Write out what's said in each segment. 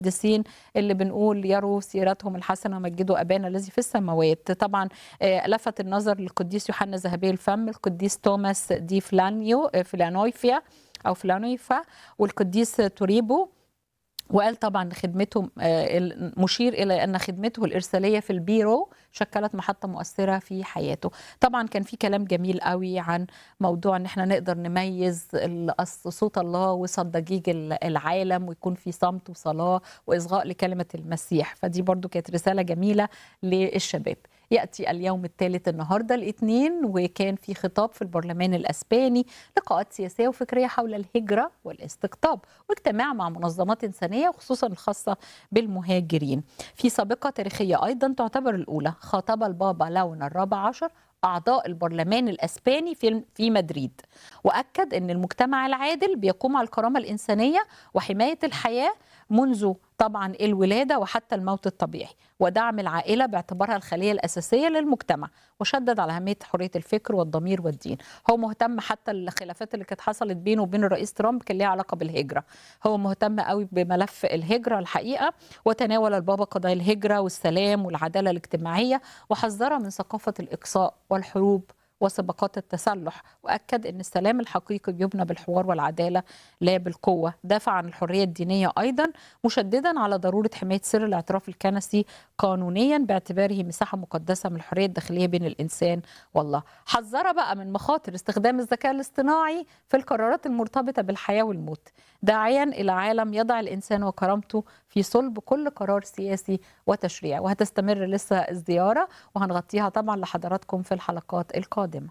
القديسين اللي بنقول يروا سيرتهم الحسنه ومجدوا ابانا الذي في السماوات طبعا آه، لفت النظر للقديس يوحنا ذهبي الفم القديس توماس دي فلانيو آه، فلانويفيا او فلانويفا والقديس توريبو وقال طبعا خدمته آه، ال- مشير الى ان خدمته الارساليه في البيرو شكلت محطه مؤثره في حياته طبعا كان في كلام جميل قوي عن موضوع ان احنا نقدر نميز ال- أص- صوت الله وسط ضجيج ال- العالم ويكون في صمت وصلاه واصغاء لكلمه المسيح فدي برضو كانت رساله جميله للشباب ياتي اليوم الثالث النهارده الاثنين وكان في خطاب في البرلمان الاسباني لقاءات سياسيه وفكريه حول الهجره والاستقطاب واجتماع مع منظمات انسانيه وخصوصا الخاصه بالمهاجرين. في سابقه تاريخيه ايضا تعتبر الاولى خاطب البابا لون الرابع عشر اعضاء البرلمان الاسباني في في مدريد واكد ان المجتمع العادل بيقوم على الكرامه الانسانيه وحمايه الحياه منذ طبعا الولاده وحتى الموت الطبيعي ودعم العائله باعتبارها الخليه الاساسيه للمجتمع وشدد على اهميه حريه الفكر والضمير والدين هو مهتم حتى الخلافات اللي كانت حصلت بينه وبين الرئيس ترامب كان ليها علاقه بالهجره هو مهتم قوي بملف الهجره الحقيقه وتناول البابا قضايا الهجره والسلام والعداله الاجتماعيه وحذر من ثقافه الاقصاء والحروب وسباقات التسلح واكد ان السلام الحقيقي بيبنى بالحوار والعداله لا بالقوه دافع عن الحريه الدينيه ايضا مشددا على ضروره حمايه سر الاعتراف الكنسي قانونيا باعتباره مساحه مقدسه من الحريه الداخليه بين الانسان والله حذر بقى من مخاطر استخدام الذكاء الاصطناعي في القرارات المرتبطه بالحياه والموت داعيا الى عالم يضع الانسان وكرامته في صلب كل قرار سياسي وتشريع وهتستمر لسه الزياره وهنغطيها طبعا لحضراتكم في الحلقات القادمه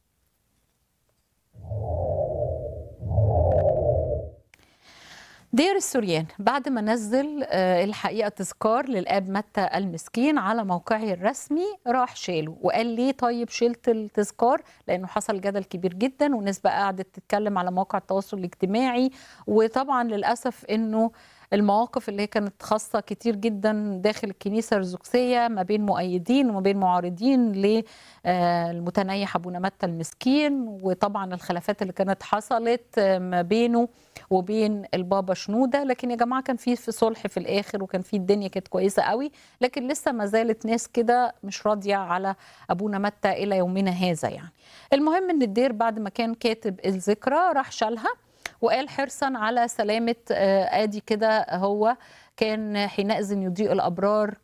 دير السوريان بعد ما نزل آه، الحقيقه تذكار للاب متى المسكين على موقعه الرسمي راح شاله وقال ليه طيب شلت التذكار لانه حصل جدل كبير جدا والناس بقى قعدت تتكلم على مواقع التواصل الاجتماعي وطبعا للاسف انه المواقف اللي هي كانت خاصه كتير جدا داخل الكنيسه الارثوذكسيه ما بين مؤيدين وما بين معارضين للمتنيح ابونا متى المسكين وطبعا الخلافات اللي كانت حصلت آه، ما بينه وبين البابا شنوده لكن يا جماعه كان في في صلح في الاخر وكان في الدنيا كانت كويسه قوي لكن لسه ما زالت ناس كده مش راضيه على ابونا متى الى يومنا هذا يعني المهم ان الدير بعد ما كان كاتب الذكرى راح شالها وقال حرصا على سلامه آه، ادي كده هو كان حينئذ يضيء الابرار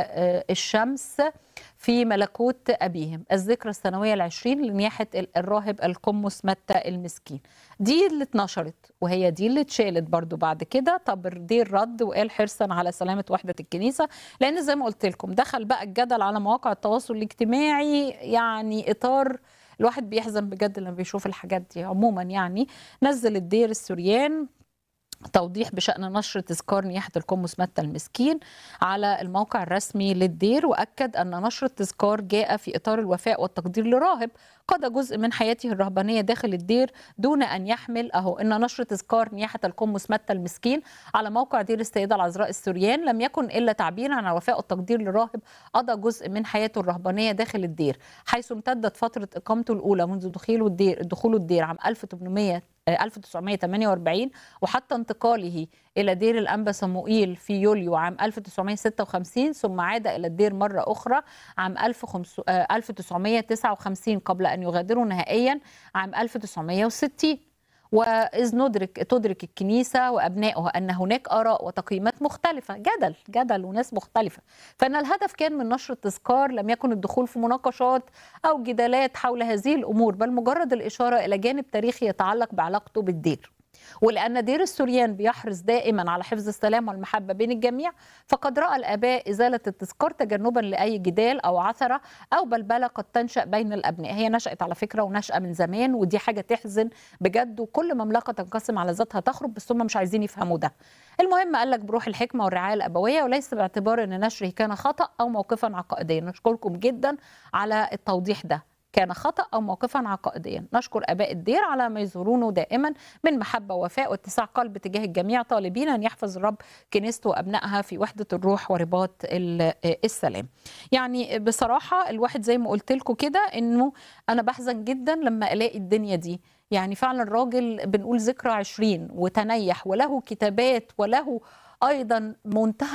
كالشمس في ملكوت ابيهم الذكرى السنويه العشرين لنياحه ال- الراهب القمص متى المسكين دي اللي اتنشرت وهي دي اللي اتشالت برضو بعد كده طب الدير رد وقال حرصا على سلامه وحده الكنيسه لان زي ما قلت لكم دخل بقى الجدل على مواقع التواصل الاجتماعي يعني اطار الواحد بيحزن بجد لما بيشوف الحاجات دي عموما يعني نزل الدير السوريان توضيح بشأن نشر تذكار نياحة القمص متى المسكين على الموقع الرسمي للدير وأكد أن نشر التذكار جاء في إطار الوفاء والتقدير لراهب قضى جزء من حياته الرهبانية داخل الدير دون أن يحمل أهو أن نشر تذكار نياحة القمص متى المسكين على موقع دير السيدة العذراء السوريان لم يكن إلا تعبيرا عن الوفاء والتقدير لراهب قضى جزء من حياته الرهبانية داخل الدير حيث امتدت فترة إقامته الأولى منذ دخوله الدير دخوله الدير عام 1800 آه، 1948 وحتى انتقاله إلى دير الأنبا صموئيل في يوليو عام 1956 ثم عاد إلى الدير مرة أخرى عام 1500 آه، 1959 قبل أن يغادروا نهائيا عام 1960 وإذ ندرك تدرك الكنيسة وأبنائها أن هناك آراء وتقييمات مختلفة جدل جدل وناس مختلفة فإن الهدف كان من نشر التذكار لم يكن الدخول في مناقشات أو جدالات حول هذه الأمور بل مجرد الإشارة إلى جانب تاريخي يتعلق بعلاقته بالدير ولأن دير السوريان بيحرص دائما على حفظ السلام والمحبة بين الجميع فقد رأى الآباء إزالة التذكار تجنبا لأي جدال أو عثرة أو بلبلة قد تنشأ بين الأبناء هي نشأت على فكرة ونشأة من زمان ودي حاجة تحزن بجد وكل مملكة تنقسم على ذاتها تخرب بس هم مش عايزين يفهموا ده المهم قال لك بروح الحكمة والرعاية الأبوية وليس باعتبار أن نشره كان خطأ أو موقفا عقائديا نشكركم جدا على التوضيح ده كان خطأ أو موقفا عقائديا نشكر آباء الدير على ما يظهرونه دائما من محبة ووفاء واتساع قلب تجاه الجميع طالبين أن يحفظ الرب كنيسته وأبنائها في وحدة الروح ورباط ال- السلام يعني بصراحة الواحد زي ما قلت لكم كده أنه أنا بحزن جدا لما ألاقي الدنيا دي يعني فعلا راجل بنقول ذكرى عشرين وتنيح وله كتابات وله ايضا منتهى